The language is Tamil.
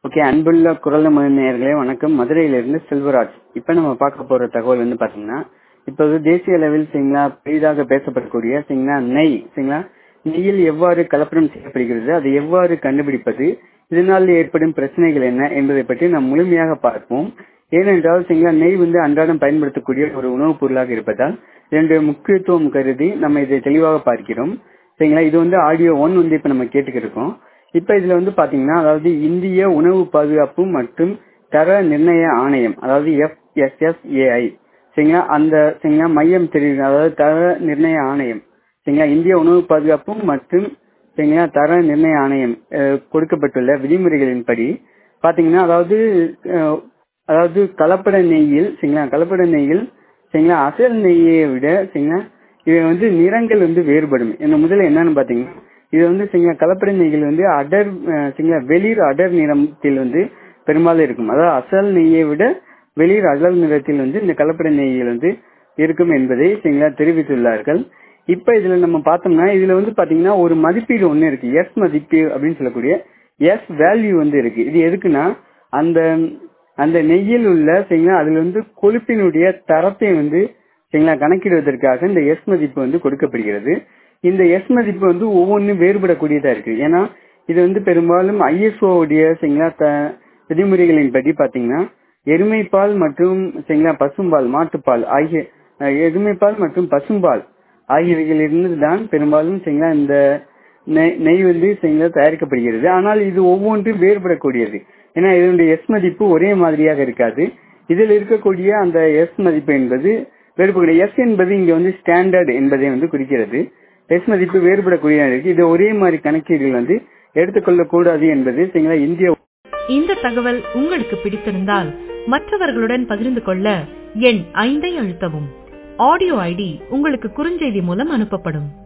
ஓகே அன்புள்ள குரல் நேயர்களே வணக்கம் மதுரையிலிருந்து செல்வராஜ் இப்ப நம்ம பார்க்க போற தகவல் வந்து பாத்தீங்கன்னா இப்போது தேசிய அளவில் சரிங்களா பெரிதாக பேசப்படக்கூடிய சரிங்களா நெய் சரிங்களா நெய்யில் எவ்வாறு கலப்படம் செய்யப்படுகிறது அதை எவ்வாறு கண்டுபிடிப்பது இதனால் ஏற்படும் பிரச்சனைகள் என்ன என்பதை பற்றி நாம் முழுமையாக பார்ப்போம் ஏனென்றால் சரிங்களா நெய் வந்து அன்றாடம் பயன்படுத்தக்கூடிய ஒரு உணவுப் பொருளாக இருப்பதால் இதனுடைய முக்கியத்துவம் கருதி நம்ம இதை தெளிவாக பார்க்கிறோம் சரிங்களா இது வந்து ஆடியோ ஒன் வந்து இப்ப நம்ம கேட்டுக்கிட்டு இருக்கோம் இப்ப இதுல வந்து பாத்தீங்கன்னா அதாவது இந்திய உணவு பாதுகாப்பு மற்றும் தர நிர்ணய ஆணையம் அதாவது எஃப்எஸ்எஸ்ஏஐ சரிங்களா அந்த சரிங்களா மையம் தெரியுது அதாவது தர நிர்ணய ஆணையம் சரிங்களா இந்திய உணவு பாதுகாப்பு மற்றும் சரிங்களா தர நிர்ணய ஆணையம் கொடுக்கப்பட்டுள்ள விதிமுறைகளின்படி பாத்தீங்கன்னா அதாவது அதாவது கலப்பட நெய்யில் சரிங்களா கலப்பட நெய்யில் சரிங்களா அசல் நெய்யை விட சரிங்களா இது வந்து நிறங்கள் வந்து வேறுபடும் என்ன முதல்ல என்னன்னு பாத்தீங்கன்னா இது வந்து சரிங்களா கலப்பட நெய்கள் வந்து அடர் சரிங்களா வெளிர் அடர் நிறத்தில் வந்து பெரும்பாலும் இருக்கும் அதாவது அசல் நெய்யை விட வெளிர் அடர் நிறத்தில் வந்து இந்த கலப்பட நெய்கள் வந்து இருக்கும் என்பதை சரிங்களா தெரிவித்துள்ளார்கள் இப்ப இதுல நம்ம பார்த்தோம்னா இதுல வந்து பாத்தீங்கன்னா ஒரு மதிப்பீடு ஒண்ணு இருக்கு எஸ் மதிப்பு அப்படின்னு சொல்லக்கூடிய எஸ் வேல்யூ வந்து இருக்கு இது எதுக்குன்னா அந்த அந்த நெய்யில் உள்ள சரிங்களா அதுல வந்து கொழுப்பினுடைய தரத்தை வந்து சரிங்களா கணக்கிடுவதற்காக இந்த எஸ் மதிப்பு வந்து கொடுக்கப்படுகிறது இந்த எஸ் மதிப்பு வந்து ஒவ்வொன்றும் வேறுபடக்கூடியதா இருக்கு ஏன்னா இது வந்து பெரும்பாலும் ஐஎஸ்ஓ உடைய சரிங்களா விதிமுறைகளின்படி பாத்தீங்கன்னா எருமைப்பால் மற்றும் சரிங்களா பசும்பால் மாட்டுப்பால் ஆகிய எருமைப்பால் மற்றும் பசும்பால் ஆகியவைகளிலிருந்து தான் பெரும்பாலும் சரிங்களா இந்த நெய் வந்து சரிங்களா தயாரிக்கப்படுகிறது ஆனால் இது ஒவ்வொன்றும் வேறுபடக்கூடியது ஏன்னா இதனுடைய எஸ் மதிப்பு ஒரே மாதிரியாக இருக்காது இதில் இருக்கக்கூடிய அந்த எஸ் மதிப்பு என்பது வேறுபடக்கூடிய எஸ் என்பது இங்க வந்து ஸ்டாண்டர்ட் என்பதை வந்து குறிக்கிறது எஸ் மதிப்பு வேறுபடக்கூடிய இருக்கு இது ஒரே மாதிரி கணக்கீடுகள் வந்து எடுத்துக்கொள்ள கூடாது என்பது சரிங்களா இந்திய இந்த தகவல் உங்களுக்கு பிடித்திருந்தால் மற்றவர்களுடன் பகிர்ந்து கொள்ள எண் ஐந்தை அழுத்தவும் ஆடியோ ஐடி உங்களுக்கு குறுஞ்செய்தி மூலம் அனுப்பப்படும்